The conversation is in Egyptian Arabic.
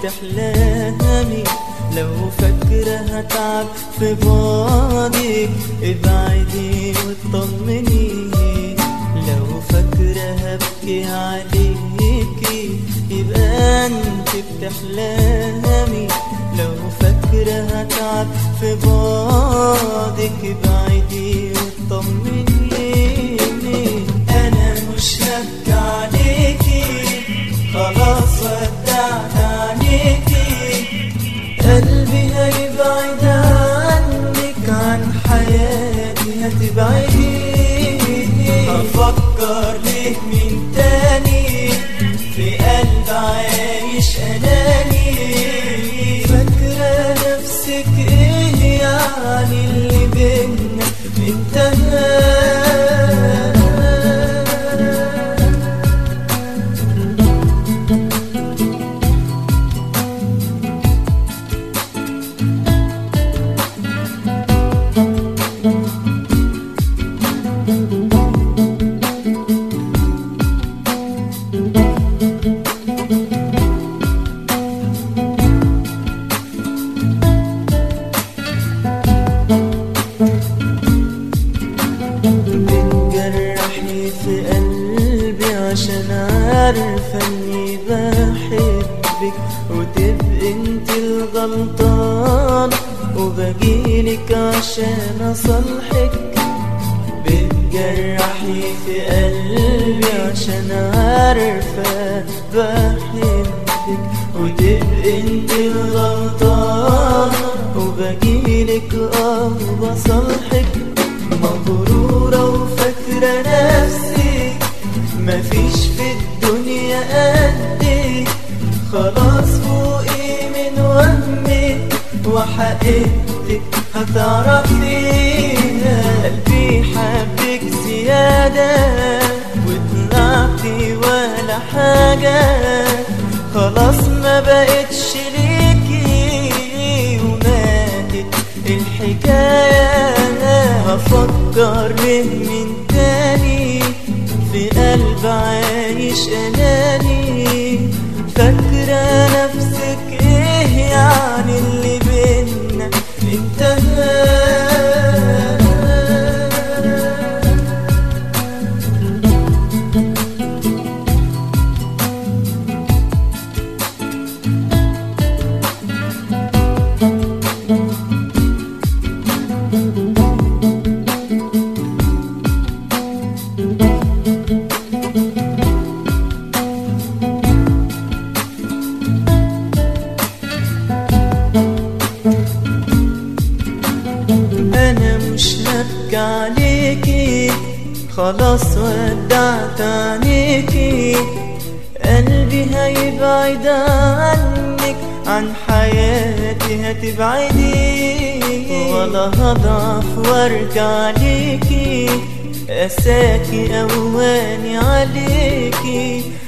بتحلمي لو فاكرة هتعب في بعدك ابعدي واطمني لو فاكرة هبكي عليكي يبقى انت بتحلمي لو فاكرة هتعب في بعدك ابعدي واطمني انا مش هبكي عليكي خلاص ودعت عنيكي قلبي هيبعد عنك عن حياتي هتبعدي هفكر ليه من تاني في قلب عايش اناني فاكرة نفسك ايه يعني اللي بينا انتهى بتجرحني في قلبي عشان عارفة اني بحبك وتبقي انت الغلطان وبجيلك عشان اصالحك بتجرحي في قلبي عشان عارفة بحبك وتبقي انت الغلطان وبجيلك اه بصالحك مغرورة وفاكرة نفسي مفيش في الدنيا قدي خلاص فوقي من وهمي وحقيقتك هتعرفيها قلبي حبك زيادة وطلعتي ولا حاجة خلاص ما بقتش ليكي وماتت الحكاية هفكر ليه من تاني في قلب عايش أناني فاكرة نفسك ايه يعني اللي بينا انتهى انا مش هبكي عليكي خلاص ودعت عنيكي قلبي هيبعد عنك عن حياتي هتبعدي ولا هضعف وارجع ليكي اساكي اواني عليكي